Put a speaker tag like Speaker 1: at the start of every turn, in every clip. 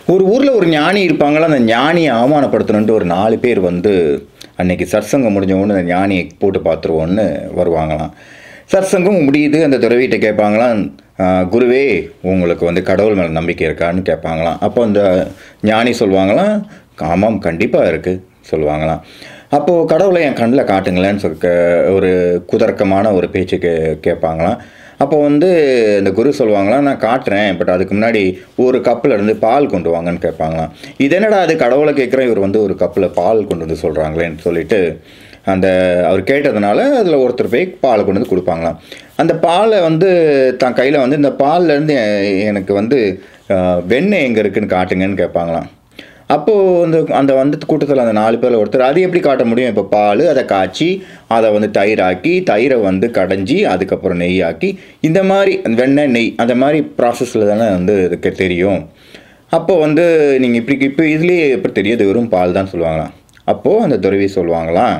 Speaker 1: ஒரு ஊரில் ஒரு ஞானி இருப்பாங்களா அந்த ஞானியை அவமானப்படுத்தணுன்ட்டு ஒரு நாலு பேர் வந்து அன்னைக்கு சத்சங்கம் முடிஞ்ச உடனே அந்த ஞானியை போட்டு பார்த்துருவோன்னு வருவாங்களாம் சத்சங்கம் முடியுது அந்த துறவிகிட்ட கேட்பாங்களாம் "ஆஹ், குருவே உங்களுக்கு வந்து கடவுள் மேலே நம்பிக்கை இருக்கான்னு கேட்பாங்களாம் அப்போ அந்த ஞானி சொல்லுவாங்களாம் ஆமாம் கண்டிப்பாக இருக்குது சொல்லுவாங்களாம் அப்போது கடவுளை என் கண்ணில் காட்டுங்களேன்னு சொல் க- ஒரு குதர்க்கமான ஒரு பேச்சு கே கேட்பாங்களாம் அப்போ வந்து இந்த குரு சொல்லுவாங்களாம் நான் காட்டுறேன் பட் அதுக்கு முன்னாடி ஒரு கப்பில் இருந்து பால் கொண்டு வாங்கன்னு கேட்பாங்களாம் இது என்னடா அது கடவுளை கேட்குறேன் இவர் வந்து ஒரு கப்பில் பால் கொண்டு வந்து சொல்கிறாங்களேன்னு சொல்லிட்டு அந்த அவர் கேட்டதுனால அதில் ஒருத்தர் போய் பாலை கொண்டு வந்து கொடுப்பாங்களாம் அந்த பாலை வந்து தான் கையில் வந்து இந்த பால்லேருந்து எனக்கு வந்து அஹ், வெண்ணெய் எங்கே இருக்குன்னு காட்டுங்கன்னு கேட்பாங்களாம் அப்போது அந்த அந்த வந்து கூட்டத்தில் அந்த நாலு பேரில் ஒருத்தர் அது எப்படி காட்ட முடியும் இப்போ பால் அதை காய்ச்சி அதை வந்து தயிராக்கி தயிரை வந்து கடைஞ்சி அதுக்கப்புறம் நெய்யாக்கி இந்த மாதிரி அந்த வெண்ணெய் நெய் அந்த மாதிரி ப்ராசஸில் தானே வந்து இதுக்கு தெரியும் அப்போ வந்து நீங்கள் இப்படி இப்போ இதுலேயே எப்படி தெரியும் இது வெறும் பால் தான் சொல்லுவாங்களாம் அப்போது அந்த துறவி சொல்லுவாங்களாம்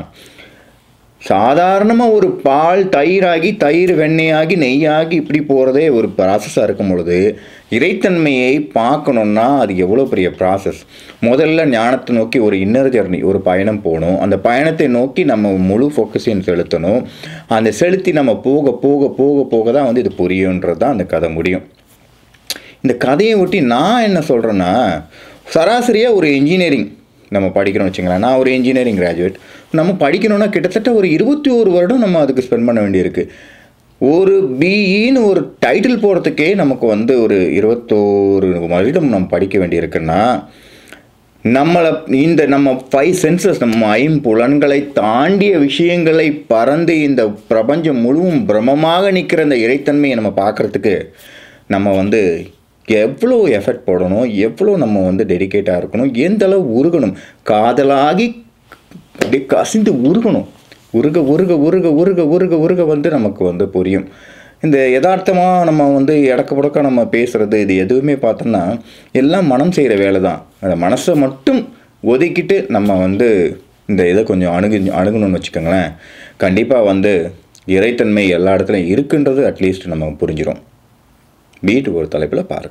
Speaker 1: சாதாரணமாக ஒரு பால் தயிராகி தயிர் வெண்ணெயாகி நெய்யாகி இப்படி போகிறதே ஒரு ப்ராசஸாக இருக்கும் பொழுது இறைத்தன்மையை பார்க்கணுன்னா அது எவ்வளோ பெரிய ப்ராசஸ் முதல்ல ஞானத்தை நோக்கி ஒரு இன்னர் ஜர்னி ஒரு பயணம் போகணும் அந்த பயணத்தை நோக்கி நம்ம முழு ஃபோக்கஸையும் செலுத்தணும் அந்த செலுத்தி நம்ம போக போக போக போக தான் வந்து இது புரியுன்றது தான் அந்த கதை முடியும் இந்த கதையை ஒட்டி நான் என்ன சொல்கிறேன்னா சராசரியாக ஒரு இன்ஜினியரிங் நம்ம படிக்கிறோம் வச்சுங்களேன் நான் ஒரு இன்ஜினியரிங் கிராஜுவேட் நம்ம படிக்கணும்னா கிட்டத்தட்ட ஒரு இருபத்தி ஒரு வருடம் நம்ம அதுக்கு ஸ்பெண்ட் பண்ண வேண்டியிருக்கு ஒரு பிஇன்னு ஒரு டைட்டில் போகிறதுக்கே நமக்கு வந்து ஒரு இருபத்தோரு வருடம் நம்ம படிக்க வேண்டியிருக்குன்னா நம்மளை இந்த நம்ம ஃபைவ் சென்சஸ் நம்ம ஐம்புலன்களை தாண்டிய விஷயங்களை பறந்து இந்த பிரபஞ்சம் முழுவதும் பிரமமாக நிற்கிற இந்த இறைத்தன்மையை நம்ம பார்க்குறதுக்கு நம்ம வந்து எவ்வளோ எஃபர்ட் போடணும் எவ்வளோ நம்ம வந்து டெடிகேட்டாக இருக்கணும் எந்த அளவு உருகணும் காதலாகி அப்படியே கசிந்து உருகணும் உருக உருக உருக உருக உருக உருக வந்து நமக்கு வந்து புரியும் இந்த யதார்த்தமாக நம்ம வந்து இடக்க புடக்க நம்ம பேசுகிறது இது எதுவுமே பார்த்தோம்னா எல்லாம் மனம் செய்கிற வேலை தான் அந்த மனசை மட்டும் ஒதுக்கிட்டு நம்ம வந்து இந்த இதை கொஞ்சம் அணுகு அணுகணும்னு வச்சுக்கோங்களேன் கண்டிப்பாக வந்து இறைத்தன்மை எல்லா இடத்துலையும் இருக்குன்றது அட்லீஸ்ட் நம்ம புரிஞ்சிடும் வீட்டு ஒரு தலைப்பில் பாருங்கள்